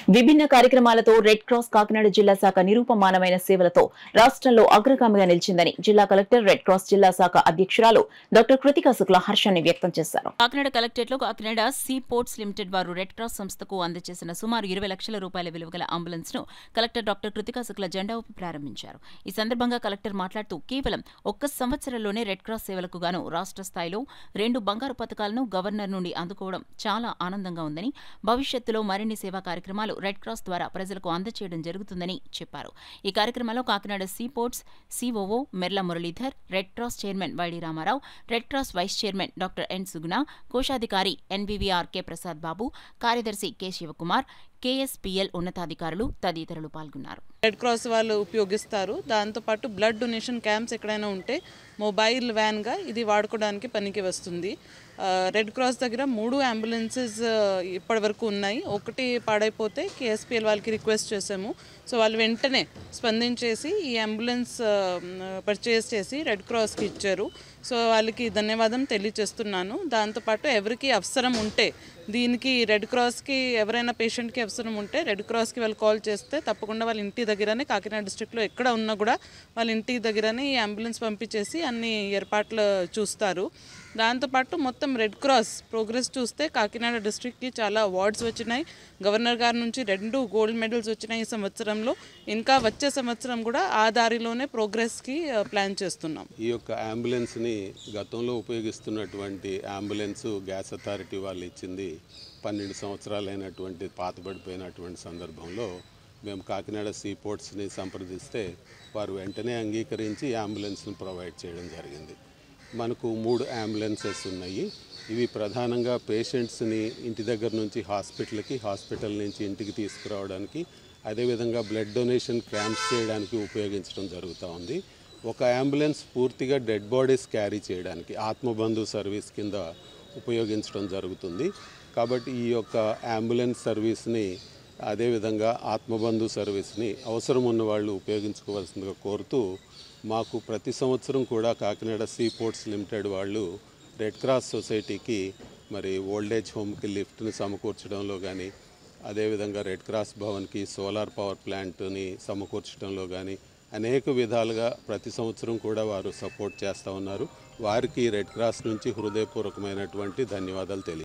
విభిన్న కార్యక్రమాలతో red cross Kakinada జిల్లా శాఖ నిరూపమానమైన సేవలతో రాష్ట్రంలో అగ్రగామిగా నిలిచిందని జిల్లా కలెక్టర్ రెడ్ క్రాస్ జిల్లా శాఖ అధ్యక్షురాలు డాక్టర్ కృతికా శుక్ల హర్షాన్ని వ్యక్తం చేశారు కాకినాడ కలెక్టరేట్ లో కాకినాడ సీ పోర్ట్స్ లిమిటెడ్ వారు రెడ్ క్రాస్ సంస్థకు అందజేసిన సుమారు ఇరవై లక్షల రూపాయల విలువ గల అంబులెన్స్ ను కలెక్టర్ డాక్టర్ కృతికా శుక్ల జెండా ఊపి ప్రారంభించారు ఈ సందర్భంగా కలెక్టర్ మాట్లాడుతూ కేవలం ఒక్క సంవత్సరంలోనే రెడ్ క్రాస్ సేవలకు గాను రాష్ట్ర స్థాయిలో రెండు బంగారు పథకాలను గవర్నర్ నుండి అందుకోవడం చాలా ఆనందంగా ఉందని భవిష్యత్తులో మరిన్ని సేవా కార్యక్రమాలు రెడ్ క్రాస్ ద్వారా ప్రజలకు అందజేయడం జరుగుతుందని చెప్పారు ఈ కార్యక్రమంలో Kakinada sea ports COO Merla Muralidhar red cross chairman YD Ramarao red cross vice chairman doctor N Suguna కోశాధికారి ఎన్వీవీఆర్ కె ప్రసాద్ బాబు కార్యదర్శి కె శివకుమార్ కేఎస్పీఎల్ ఉన్నతాధికారులు తదితరులు పాల్గొన్నారు రెడ్ క్రాస్ వాళ్ళు ఉపయోగిస్తారు దాంతోపాటు బ్లడ్ డొనేషన్ క్యాంప్స్ ఎక్కడైనా ఉంటే మొబైల్ వ్యాన్గా ఇది వాడుకోవడానికి పనికి వస్తుంది ఆ, రెడ్ క్రాస్ దగ్గర మూడు అంబులెన్సెస్ ఇప్పటి వరకు ఉన్నాయి ఒకటి పాడైపోతే కేఎస్పిఎల్ వాళ్ళకి రిక్వెస్ట్ చేసాము సో వాళ్ళు వెంటనే స్పందించేసి ఈ అంబులెన్స్ పర్చేస్ చేసి రెడ్ క్రాస్కి ఇచ్చారు సో వాళ్ళకి ధన్యవాదం తెలియచేస్తున్నాను దాంతోపాటు ఎవరికి అవసరం ఉంటే దీనికి రెడ్ క్రాస్కి ఎవరైనా పేషెంట్కి అవసరం ఉంటే రెడ్ క్రాస్కి వాళ్ళు కాల్ చేస్తే తప్పకుండా వాళ్ళ ఇంటి దగ్గరనే కాకినాడ డిస్ట్రిక్ట్లో ఎక్కడ ఉన్నా కూడా వాళ్ళ ఇంటి దగ్గరనే ఈ అంబులెన్స్ పంపించేసి అన్ని ఏర్పాట్లు చూస్తారు దాంతోపాటు మొత్తం రెడ్ క్రాస్ ప్రోగ్రెస్ చూస్తే కాకినాడ డిస్ట్రిక్ట్కి చాలా అవార్డ్స్ వచ్చినాయి గవర్నర్ గారి నుంచి రెండు గోల్డ్ మెడల్స్ వచ్చినాయి ఈ సంవత్సరంలో ఇంకా వచ్చే సంవత్సరం కూడా ఆ దారిలోనే ప్రోగ్రెస్కి ప్లాన్ చేస్తున్నాం ఈ యొక్క అంబులెన్స్ని గతంలో ఉపయోగిస్తున్నటువంటి అంబులెన్స్ గ్యాస్ అథారిటీ వాళ్ళు ఇచ్చింది పన్నెండు సంవత్సరాలైనటువంటి పాతబడిపోయినటువంటి సందర్భంలో మేము కాకినాడ సీ పోర్ట్స్ని సంప్రదిస్తే వారు వెంటనే అంగీకరించి ఈ అంబులెన్స్ని ప్రొవైడ్ చేయడం జరిగింది మనకు మూడు అంబులెన్సెస్ ఉన్నాయి ఇవి ప్రధానంగా పేషెంట్స్ని ఇంటి దగ్గర నుంచి హాస్పిటల్కి హాస్పిటల్ నుంచి ఇంటికి తీసుకురావడానికి అదేవిధంగా బ్లడ్ డొనేషన్ క్యాంప్స్ చేయడానికి ఉపయోగించడం జరుగుతూ ఉంది ఒక అంబులెన్స్ పూర్తిగా డెడ్ బాడీస్ క్యారీ చేయడానికి ఆత్మబంధు సర్వీస్ కింద ఉపయోగించడం జరుగుతుంది కాబట్టి ఈ యొక్క అంబులెన్స్ సర్వీస్ని అదేవిధంగా ఆత్మబంధు సర్వీస్ని అవసరం ఉన్న వాళ్ళు ఉపయోగించుకోవాల్సిందిగా కోరుతూ మాకు ప్రతి సంవత్సరం కూడా కాకినాడ సీ పోర్ట్స్ లిమిటెడ్ వాళ్ళు రెడ్ క్రాస్ సొసైటీకి మరి ఓల్డేజ్ హోమ్కి లిఫ్ట్ని సమకూర్చడంలో కానీ అదేవిధంగా రెడ్ క్రాస్ భవన్కి సోలార్ పవర్ ప్లాంట్ని సమకూర్చడంలో కానీ అనేక విధాలుగా ప్రతి సంవత్సరం కూడా వారు సపోర్ట్ చేస్తూ ఉన్నారు వారికి రెడ్ క్రాస్ నుంచి హృదయపూర్వకమైనటువంటి ధన్యవాదాలు తెలియ